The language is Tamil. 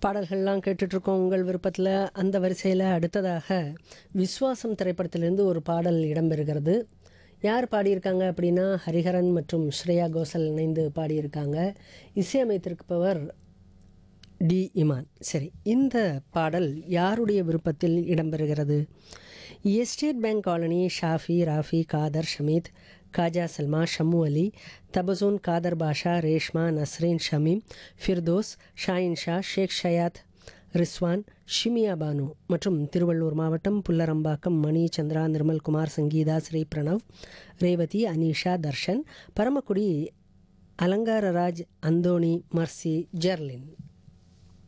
பாடல்கள்லாம் கேட்டுட்ருக்கோம் உங்கள் விருப்பத்தில் அந்த வரிசையில் அடுத்ததாக விஸ்வாசம் திரைப்படத்திலிருந்து ஒரு பாடல் இடம்பெறுகிறது யார் பாடியிருக்காங்க அப்படின்னா ஹரிஹரன் மற்றும் ஸ்ரேயா கோஷல் இணைந்து பாடியிருக்காங்க இசையமைத்திருப்பவர் டி இமான் சரி இந்த பாடல் யாருடைய விருப்பத்தில் இடம்பெறுகிறது estate bank colony Shafi Rafi Khader Shameed Khaja Salma Shammu Ali Tabassum Khader Basha Reshma Nasreen Shameem Firdous Shahin Sha Sheikh Shayad Rizwan Shimiya Banu மற்றும் திருவள்ளூர் மாவட்டம் புல்லரம்பாக்கம் மணி சந்திரா நிர்மல்குமார் சங்கீதா ஸ்ரீ பிரணவ் ரேவதி அனீஷா தர்ஷன் பரமக்குடி அலங்காரராஜ் அந்தோணி மர்சி ஜெர்லின்